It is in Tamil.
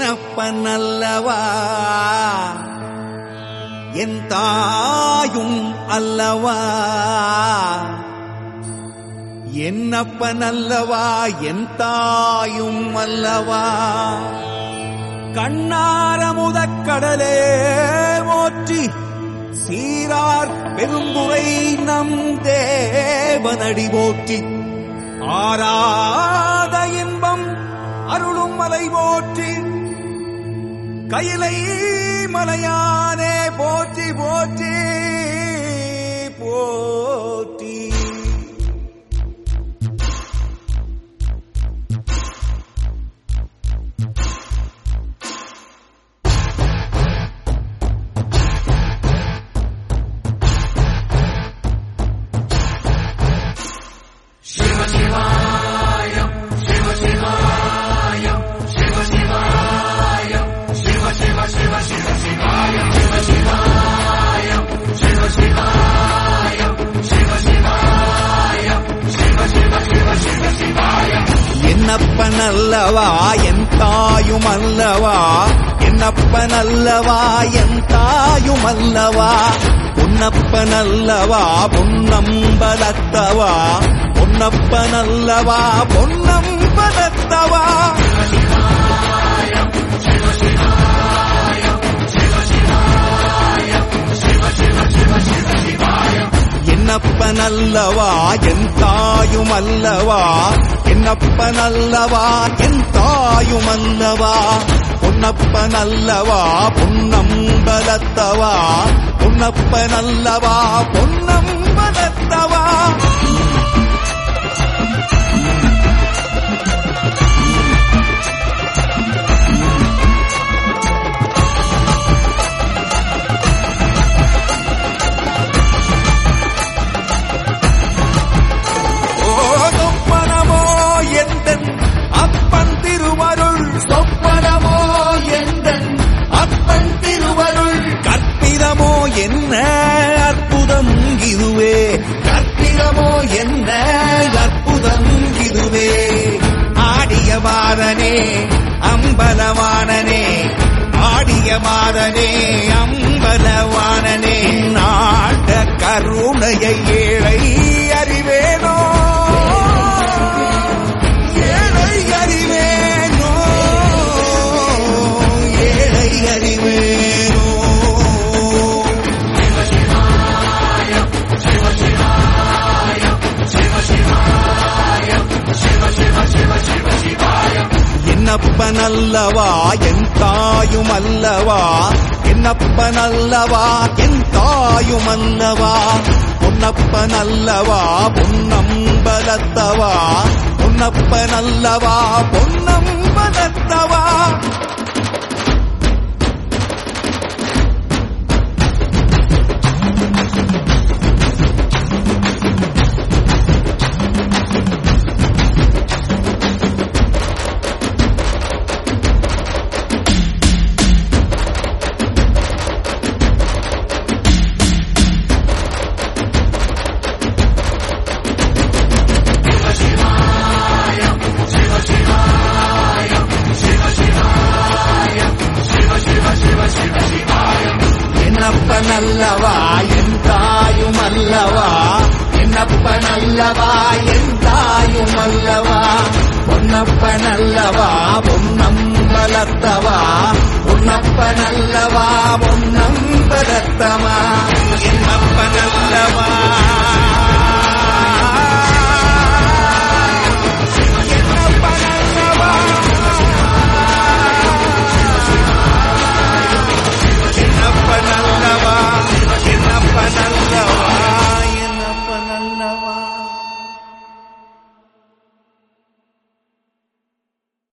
என்னப்பனல்லவா என் தாயும் அல்லவா என்னப்பனல்லவா என் தாயும் அல்லவா கண்ணாரமுதக் கடலே போற்றி சீரார் பெரும்புரை நம் தேவனடி போற்றி ஆராத இன்பம் அருளும் மலை போற்றி கையிலை மலையானே போற்றி போற்றி போற்றி என்னப்பனல்லவா என் தாயும் அல்லவா என்னப்பனல்லவா என் தாயும் அல்லவா பொன்னப்பனல்லவா பொன்னம்பலத்தவா பொன்னப்பனல்லவா பொன்னம்பலத்தவா என்னப்பனல்லவா என் தாயும் அல்லவா என்னப்பனல்லவா என் தாயும் அல்லவா பொன்னப்பனல்லவா பொன்னம்பலத்தவா பொன்னப்பனல்லவா பொன்னம்பலத்தவா ஓ சொப்பனமோ எந்தன் அப்பன் திருவருள் சொப்பனமோ எந்தன் அப்பன் திருவருள் கற்பிதமோ என்ன அற்புதம் இதுவே கற்பிதமோ என்ன அற்புதம் இதுவே ஆடிய மாதனே அம்பலவானனே ஆடிய மாதனே அம்பலவானனே நாட கருணையை ஏழை அறிவேனோ ஏழை அறிவேனோ ஏழை அறிவேனோ என்னப்பனல்லவா என் தாயும் அல்லவா என்னப்பனல்லவா என் தாயும் அல்லவா பொன்னப்பனல்லவா பொன்னம்பலத்தவா பொன்னப்பனல்லவா பொன்னம்பலத்தவா என்னப்பனல்லவா என் தாயும் அல்லவா என்னப்பனல்லவா என் தாயும் அல்லவா பொன்னப்பனல்லவா பொன்னம்பலத்தவா பொன்னப்பனல்லவா பொன்